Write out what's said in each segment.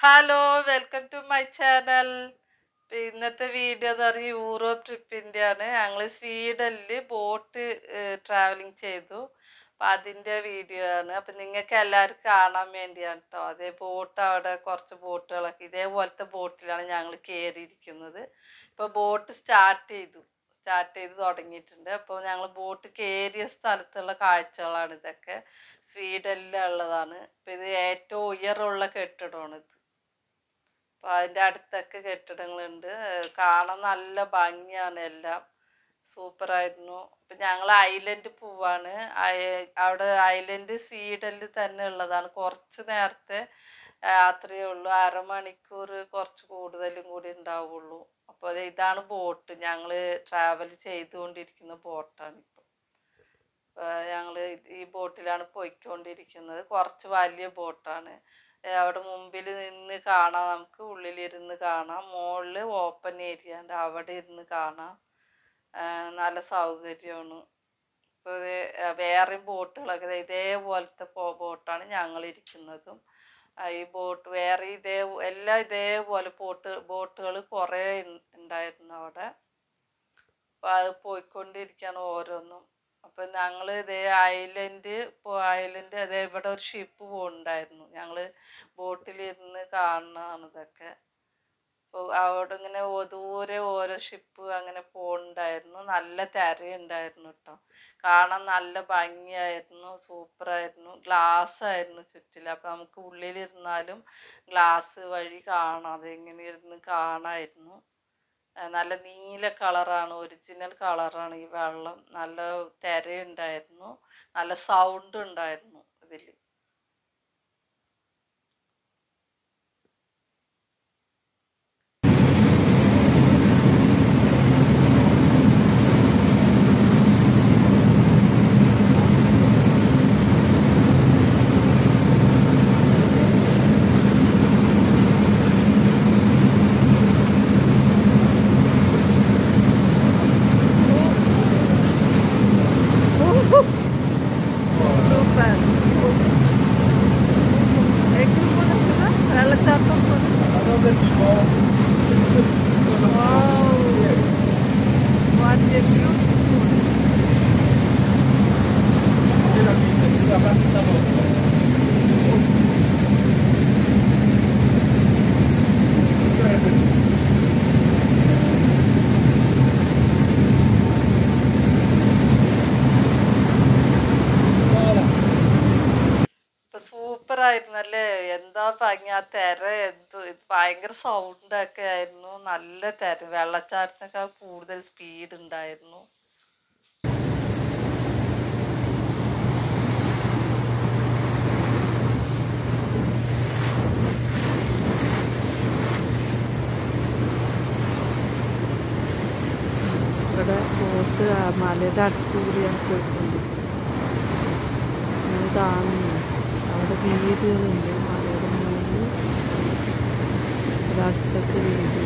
hello welcome to my channel ഇന്നത്തെ video എന്ന് പറഞ്ഞാൽ യൂറോപ്പ് ട്രിപ്പിൻ്റെ ആണ് ഞങ്ങൾ സ്വീഡനിൽ ബോട്ട് ട്രാവലിംഗ് ചെയ്തു അപ്പം അതിൻ്റെ വീഡിയോ ആണ് അപ്പം നിങ്ങൾക്ക് എല്ലാവർക്കും കാണാൻ വേണ്ടിയാണ് കേട്ടോ അതേ ബോട്ട് അവിടെ കുറച്ച് ബോട്ടുകളൊക്കെ ഇതേപോലത്തെ ബോട്ടിലാണ് ഞങ്ങൾ കയറിയിരിക്കുന്നത് ഇപ്പോൾ ബോട്ട് സ്റ്റാർട്ട് ചെയ്തു സ്റ്റാർട്ട് ചെയ്ത് തുടങ്ങിയിട്ടുണ്ട് അപ്പോൾ ഞങ്ങൾ ബോട്ട് കയറിയ സ്ഥലത്തുള്ള കാഴ്ചകളാണ് ഇതൊക്കെ സ്വീഡനിലുള്ളതാണ് അപ്പോൾ ഇത് ഏറ്റവും ഉയരമുള്ള കെട്ടിടമാണ് ഇത് അപ്പോൾ അതിൻ്റെ അടുത്തൊക്കെ കെട്ടിടങ്ങളുണ്ട് ഏഹ് കാണാൻ നല്ല ഭംഗിയാണ് എല്ലാം സൂപ്പറായിരുന്നു അപ്പം ഞങ്ങൾ ഐലൻഡ് പോവാണ് അയ- അവിടെ ഐലൻഡ് സ്വീഡനിൽ തന്നെ ഉള്ളതാണ് കുറച്ച് നേരത്തെ യാത്രയേ ഉള്ളൂ അരമണിക്കൂർ കുറച്ച് കൂടുതലും കൂടി ഉണ്ടാവുള്ളൂ അപ്പോൾ ദേ ഇതാണ് ബോട്ട് ഞങ്ങൾ ട്രാവൽ ചെയ്തുകൊണ്ടിരിക്കുന്ന ബോട്ടാണ് ഇപ്പോൾ ഞങ്ങൾ ഈ ബോട്ടിലാണ് പോയിക്കൊണ്ടിരിക്കുന്നത് കുറച്ച് വലിയ ബോട്ടാണ് ഏ, അവിടെ മുമ്പിൽ നിന്ന് കാണാം നമുക്ക് ഉള്ളിലിരുന്ന് കാണാം മുകളിൽ ഓപ്പൺ ഏരിയ ഉണ്ട് അവിടെ ഇരുന്ന് കാണാം ആ, നല്ല സൗകര്യമാണ് ഇപ്പോൾ വേറെയും ബോട്ടുകളൊക്കെ ദേ ഇതേപോലത്തെ പോ- ബോട്ടാണ് ഞങ്ങൾ ഇരിക്കുന്നതും ആ, ഈ ബോട്ട് വേറെ ഇതേ എല്ലാം ഇതേപോലെ ബോട്ട് ബോട്ടുകൾ കുറേ ഉൺ- ഉണ്ടായിരുന്നു അവിടെ അപ്പോൾ അത് പോയിക്കൊണ്ടിരിക്കുകയാണ് ഓരോന്നും അപ്പം ഞങ്ങൾ ഇതേ ഐലൻഡ് ഇപ്പോൾ ഐലൻഡ് അതേ ഇവിടെ ഒരു ഷിപ്പ് പോകുന്നുണ്ടായിരുന്നു ഞങ്ങൾ ബോട്ടിലിരുന്ന് കാണുന്നതാണ് ഇതൊക്കെ അപ്പോൾ അവിടെ ഇങ്ങനെ ഓ- ദൂരെ ഓരോ ഷിപ്പ് അങ്ങനെ പോകുന്നുണ്ടായിരുന്നു നല്ല തിരയുണ്ടായിരുന്നു കേട്ടോ കാണാൻ നല്ല ഭംഗിയായിരുന്നു സൂപ്പറായിരുന്നു ഗ്ലാസ് ആയിരുന്നു ചുറ്റിലും അപ്പം നമുക്ക് ഉള്ളിലിരുന്നാലും ഗ്ലാസ് വഴി കാണാം അതെങ്ങനെ ഇരുന്ന് കാണാമായിരുന്നു ആ, നല്ല നീല കളറാണ് ഒറിജിനൽ കളറാണ് ഈ വെള്ളം നല്ല തിരയുണ്ടായിരുന്നു നല്ല സൗണ്ട് ഉണ്ടായിരുന്നു ഇതിൽ സൂപ്പർ വെള്ളച്ചാട്ടം ഇപ്പൊ സൂപ്പർ ആയിരുന്നല്ലേ എന്താ ഭംഗി ആ തിര എന്ത് ഇത് ഭയങ്കര സൗണ്ട് ഒക്കെ ആയിരുന്നു നല്ല തിര വെള്ളച്ചാട്ടത്തിനൊക്കെ കൂടുതൽ സ്പീഡ് ഉണ്ടായിരുന്നു ഇവിടെ ബോട്ട് ആ മലയുടെ അടുത്തുകൂടിയാണ് പോയിക്കൊണ്ടിരിക്കുന്നത് നിങ്ങൾ കാണുന്നു അവിടെ വീടുകളുണ്ട് മലയുടെ മുകളിൽ ഇവിടെ അടുത്തൊക്കെ വീടുകൾ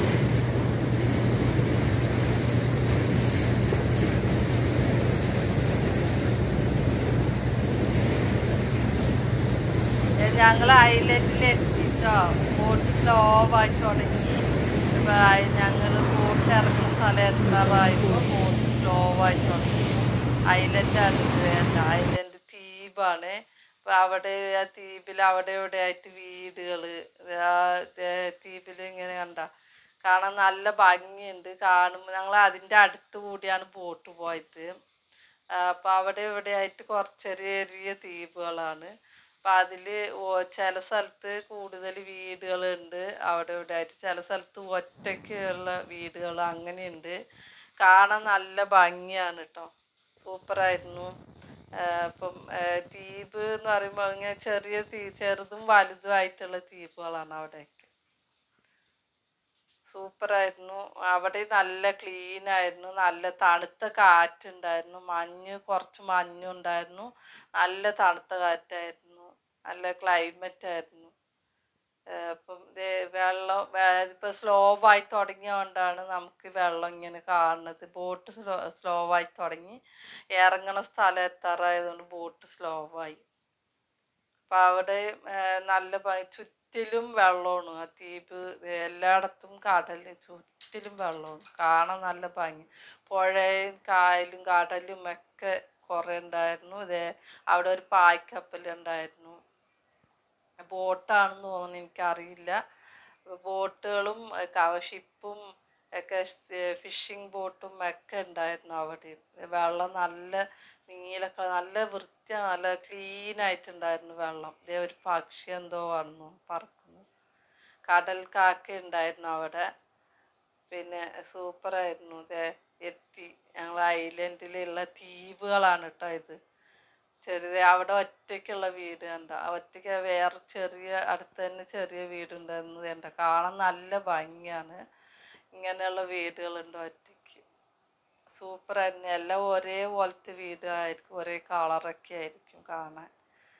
ഞങ്ങൾ ഐലൻഡിൽ എത്തിട്ടോ ബോട്ട് സ്ലോ ആയി തുടങ്ങി ഞങ്ങൾ ബോട്ട് ഇറങ്ങുന്ന സ്ഥലം എത്താറായപ്പോൾ ബോട്ട് സ്ലോ ആയി തുടങ്ങി ഐലൻഡാണ് ഇത് വേണ്ട ഐലൻഡ് ദ്വീപാണ് അപ്പൊ അവിടെ ആ ദ്വീപിൽ അവിടെ ഇവിടെ ആയിട്ട് വീടുകൾ ആ ദ്വീപിൽ ഇങ്ങനെ കണ്ട കാണാൻ നല്ല ഭംഗിയുണ്ട് കാണുമ്പോൾ ഞങ്ങൾ അതിൻ്റെ അടുത്ത് കൂടിയാണ് ബോട്ട് പോയത് അപ്പം അവിടെ ഇവിടെ ആയിട്ട് കുറച്ച് ചെറിയ ചെറിയ ദ്വീപുകളാണ് അപ്പം അതിൽ ചില സ്ഥലത്ത് കൂടുതൽ വീടുകളുണ്ട് അവിടെ ഇവിടെ ആയിട്ട് ചില സ്ഥലത്ത് ഒറ്റയ്ക്കുള്ള വീടുകൾ അങ്ങനെയുണ്ട് കാണാൻ നല്ല ഭംഗിയാണ് കേട്ടോ സൂപ്പറായിരുന്നു അപ്പം ദ്വീപ് എന്ന് പറയുമ്പോൾ ഇങ്ങനെ ചെറിയ ദ്വീ ചെറുതും വലുതും ആയിട്ടുള്ള ദ്വീപുകളാണ് അവിടെയൊക്കെ സൂപ്പറായിരുന്നു അവിടെ നല്ല ക്ലീൻ ആയിരുന്നു നല്ല തണുത്ത കാറ്റുണ്ടായിരുന്നു മഞ്ഞ് കുറച്ച് മഞ്ഞുണ്ടായിരുന്നു നല്ല തണുത്ത കാറ്റായിരുന്നു നല്ല ക്ലൈമറ്റ് ആയിരുന്നു ഏഹ് അപ്പം ദേ വെള്ളം ഇപ്പം സ്ലോ ആയി തുടങ്ങിയതുകൊണ്ടാണ് നമുക്ക് വെള്ളം ഇങ്ങനെ കാണുന്നത് ബോട്ട് സ്ലോ സ്ലോ ആയി തുടങ്ങി ഇറങ്ങണ സ്ഥലം എത്താറായതുകൊണ്ട് ബോട്ട് സ്ലോ ആയി അപ്പം അവിടെ ഏഹ് നല്ല ഭംഗി ചുറ്റും ചുറ്റിലും വെള്ളമാണ് ആ ദ്വീപ് എല്ലായിടത്തും കടൽ ചുറ്റിലും വെള്ളമാണ് കാണാൻ നല്ല ഭംഗി പുഴയും കായലും കടലും ഒക്കെ കുറേ ഉണ്ടായിരുന്നു ഇതേ അവിടെ ഒരു പായ്ക്കപ്പലുണ്ടായിരുന്നു ബോട്ടാണെന്ന് തോന്നുന്നു എനിക്കറിയില്ല ബോട്ടുകളും ഷിപ്പും ഒക്കെ ഫിഷിംഗ് ബോട്ടും ഒക്കെ ഉണ്ടായിരുന്നു അവിടെ വെള്ളം നല്ല നീല കളർ നല്ല വൃത്തിയാണ് നല്ല ക്ലീൻ ആയിട്ടുണ്ടായിരുന്നു വെള്ളം ഇതേ ഒരു പക്ഷി എന്തോ വന്നു പറക്കുന്നു കടൽ കാക്ക ഉണ്ടായിരുന്നു അവിടെ പിന്നെ സൂപ്പറായിരുന്നു ഇതേ എത്തി ഞങ്ങൾ ഐലൻഡിലുള്ള ദ്വീപുകളാണ് കേട്ടോ ഇത് ചെറിയ അവിടെ ഒറ്റയ്ക്കുള്ള വീട് കണ്ട ഒറ്റയ്ക്ക് വേറെ ചെറിയ അടുത്ത് തന്നെ ചെറിയ വീടുണ്ടെന്ന് കണ്ട കാണാൻ നല്ല ഭംഗിയാണ് ഇങ്ങനെയുള്ള വീടുകളുണ്ട് ഒറ്റയ്ക്ക് സൂപ്പർ ആയിരുന്നു എല്ലാം ഒരേപോലത്തെ വീടായിരിക്കും ഒരേ കളറൊക്കെ ആയിരിക്കും കാണാൻ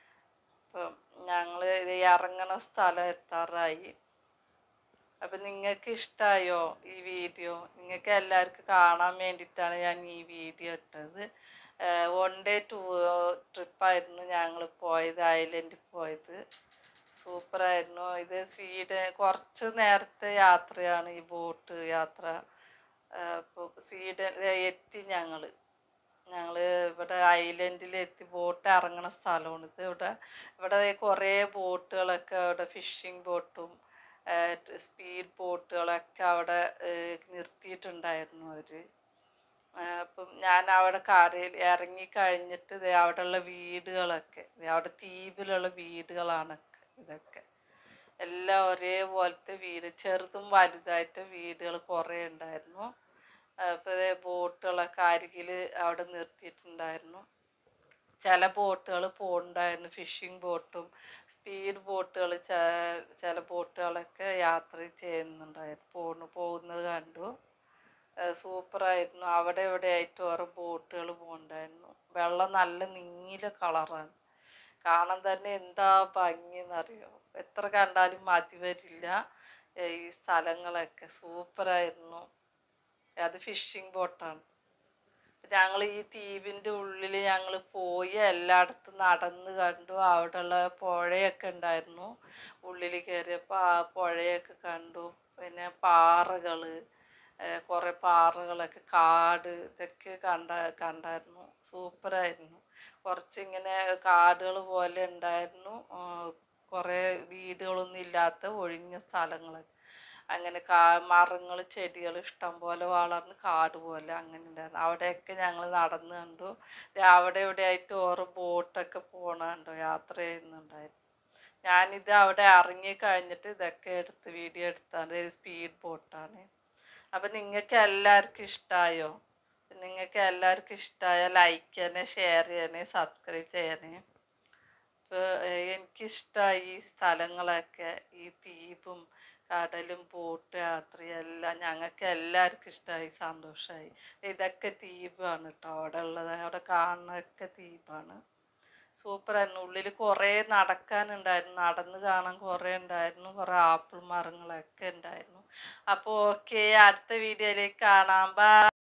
അപ്പം ഞങ്ങൾ ഇത് ഇറങ്ങണ സ്ഥലം എത്താറായി അപ്പം നിങ്ങൾക്ക് ഇഷ്ടമായോ ഈ വീഡിയോ നിങ്ങൾക്ക് എല്ലാവർക്കും കാണാൻ വേണ്ടിയിട്ടാണ് ഞാൻ ഈ വീഡിയോ ഇട്ടത് വൺ ഡേ ടൂ ട്രിപ്പായിരുന്നു ഞങ്ങൾ പോയത് ഐലൻഡിൽ പോയത് സൂപ്പറായിരുന്നു ഇത് സ്വീഡൻ കുറച്ച് നേരത്തെ യാത്രയാണ് ഈ ബോട്ട് യാത്ര അപ്പോൾ സ്വീഡൻ എത്തി ഞങ്ങൾ ഞങ്ങൾ ഇവിടെ ഐലൻഡിൽ എത്തി ബോട്ട് ഇറങ്ങണ സ്ഥലമാണ് ഇത് ഇവിടെ ഇവിടെ കുറേ ബോട്ടുകളൊക്കെ അവിടെ ഫിഷിംഗ് ബോട്ടും സ്പീഡ് ബോട്ടുകളൊക്കെ അവിടെ ഏഹ് നിർത്തിയിട്ടുണ്ടായിരുന്നു അവർ അപ്പം ഞാൻ അവിടെ കരയിൽ ഇറങ്ങി കഴിഞ്ഞിട്ട് ദേ അവിടെയുള്ള വീടുകളൊക്കെ ദേ അവിടെ ദ്വീപിലുള്ള വീടുകളാണ് ഇതൊക്കെ എല്ലാം ഒരേപോലത്തെ വീട് ചെറുതും വലുതായിട്ട് വീടുകൾ കുറേ ഉണ്ടായിരുന്നു അപ്പോൾ ഇതേ ബോട്ടുകളൊക്കെ അരികിൽ അവിടെ നിർത്തിയിട്ടുണ്ടായിരുന്നു ചില ബോട്ടുകൾ പോകുന്നുണ്ടായിരുന്നു ഫിഷിംഗ് ബോട്ടും സ്പീഡ് ബോട്ടുകൾ ചില ബോട്ടുകളൊക്കെ യാത്ര ചെയ്യുന്നുണ്ടായിരുന്നു പോകുന്നു പോകുന്നത് കണ്ടു സൂപ്പറായിരുന്നു അവിടെ ഇവിടെ ആയിട്ട് ഓരോ ബോട്ടുകൾ പോകുന്നുണ്ടായിരുന്നു വെള്ളം നല്ല നീല കളറാണ് കാണാൻ തന്നെ എന്താ ഭംഗി എന്നറിയോ എത്ര കണ്ടാലും മതി വരില്ല ഏ, ഈ സ്ഥലങ്ങളൊക്കെ സൂപ്പറായിരുന്നു അത് ഫിഷിംഗ് ബോട്ടാണ് ഞങ്ങൾ ഈ ദ്വീപിൻ്റെ ഉള്ളിൽ ഞങ്ങൾ പോയി എല്ലായിടത്തും നടന്ന് കണ്ടു അവിടെയുള്ള പുഴയൊക്കെ ഉണ്ടായിരുന്നു ഉള്ളിൽ കയറിയപ്പോൾ ആ പുഴയൊക്കെ കണ്ടു പിന്നെ പാറകൾ കുറേ പാറകളൊക്കെ കാട് ഇതൊക്കെ കണ്ട കണ്ടായിരുന്നു സൂപ്പറായിരുന്നു കുറച്ച് ഇങ്ങനെ കാടുകൾ പോലെ ഉണ്ടായിരുന്നു ആ, കുറേ വീടുകളൊന്നും ഇല്ലാത്ത ഒഴിഞ്ഞ സ്ഥലങ്ങളൊക്കെ അങ്ങനെ കാ മരങ്ങൾ ചെടികൾ ഇഷ്ടം പോലെ വളർന്ന് കാട് പോലെ അങ്ങനെ ഉണ്ടായിരുന്നു അവിടെയൊക്കെ ഞങ്ങൾ നടന്ന് കണ്ടു ദേ അവിടെ ഇവിടെ ആയിട്ട് ഓരോ ബോട്ടൊക്കെ പോണ കണ്ടു യാത്ര ചെയ്യുന്നുണ്ടായിരുന്നു ഞാനിത് അവിടെ ഇറങ്ങി കഴിഞ്ഞിട്ട് ഇതൊക്കെ എടുത്ത് വീഡിയോ എടുത്താണ് ഇത് സ്പീഡ് ബോട്ടാണ് അപ്പം നിങ്ങൾക്ക് എല്ലാവർക്കും ഇഷ്ടമായോ നിങ്ങൾക്ക് എല്ലാവർക്കും ഇഷ്ടമായ ലൈക്ക് ചെയ്യണേ ഷെയർ ചെയ്യണേ സബ്സ്ക്രൈബ് ചെയ്യണേ ഇപ്പോൾ എനിക്കിഷ്ടമായി ഈ സ്ഥലങ്ങളൊക്കെ ഈ ദ്വീപും കടലും ബോട്ട് യാത്രയും എല്ലാം ഞങ്ങൾക്ക് എല്ലാവർക്കും ഇഷ്ടമായി സന്തോഷമായി ഇതൊക്കെ ദ്വീപാണ് കേട്ടോ അവിടെ ഉള്ളത് അവിടെ കാണുന്നതൊക്കെ ദ്വീപാണ് സൂപ്പറായിരുന്നു ഉള്ളിൽ കുറേ നടക്കാനുണ്ടായിരുന്നു നടന്ന് കാണാൻ കുറേ ഉണ്ടായിരുന്നു കുറേ ആപ്പിൾ മരങ്ങളൊക്കെ ഉണ്ടായിരുന്നു അപ്പോൾ ഓക്കെ അടുത്ത വീഡിയോയിലേക്ക് കാണാം ബൈ